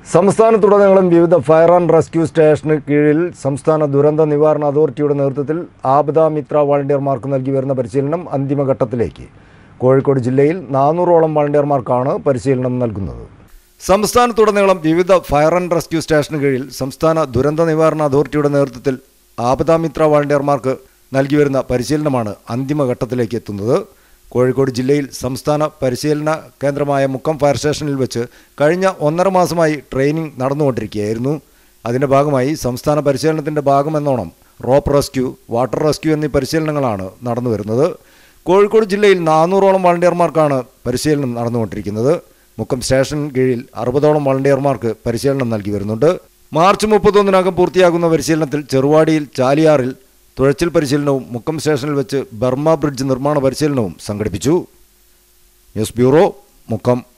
സംസ്ഥാനത്തുടനീളം വിവിധ fire and rescue സ്റ്റേഷന് കീഴിൽ സംസ്ഥാന ദുരന്ത നിവാരണ അതോറിറ്റിയുടെ നേതൃത്വത്തിൽ ആപദ മിത്ര വാളണ്ടിയർമാർക്ക് നൽകി വരുന്ന പരിശീലനം അന്തിമഘട്ടത്തിലേക്ക് കോഴിക്കോട് ജില്ലയിൽ നാനൂറോളം വാളണ്ടിയർമാർക്കാണ് പരിശീലനം നൽകുന്നത് സംസ്ഥാനത്തുടനീളം വിവിധ ഫയർ ആൻഡ് റെസ്ക്യൂ സ്റ്റേഷന് കീഴിൽ സംസ്ഥാന ദുരന്ത നിവാരണ അതോറിറ്റിയുടെ നേതൃത്വത്തിൽ ആപദ മിത്ര വാളണ്ടിയർമാർക്ക് നൽകി വരുന്ന പരിശീലനമാണ് അന്തിമഘട്ടത്തിലേക്ക് എത്തുന്നത് കോഴിക്കോട് ജില്ലയിൽ സംസ്ഥാന പരിശീലന കേന്ദ്രമായ മുക്കം ഫയർ സ്റ്റേഷനിൽ വെച്ച് കഴിഞ്ഞ ഒന്നര മാസമായി ട്രെയിനിങ് നടന്നുകൊണ്ടിരിക്കുകയായിരുന്നു അതിൻ്റെ ഭാഗമായി സംസ്ഥാന പരിശീലനത്തിൻ്റെ ഭാഗമെന്നോണം റോപ്പ് റെസ്ക്യൂ വാട്ടർ റെസ്ക്യൂ എന്നീ പരിശീലനങ്ങളാണ് നടന്നു വരുന്നത് കോഴിക്കോട് ജില്ലയിൽ നാനൂറോളം വളണ്ടിയർമാർക്കാണ് പരിശീലനം നടന്നുകൊണ്ടിരിക്കുന്നത് മുക്കം സ്റ്റേഷൻ കീഴിൽ അറുപതോളം വളണ്ടിയർമാർക്ക് പരിശീലനം നൽകി വരുന്നുണ്ട് മാർച്ച് മുപ്പത്തൊന്നിനകം പൂർത്തിയാകുന്ന പരിശീലനത്തിൽ ചെറുവാടിയിൽ ചാലിയാറിൽ തുഴച്ചിൽ പരിശീലനവും മുക്കം സ്റ്റേഷനിൽ വെച്ച് ബർമ ബ്രിഡ്ജ് നിർമ്മാണ പരിശീലനവും സംഘടിപ്പിച്ചു ന്യൂസ് ബ്യൂറോ മുക്കം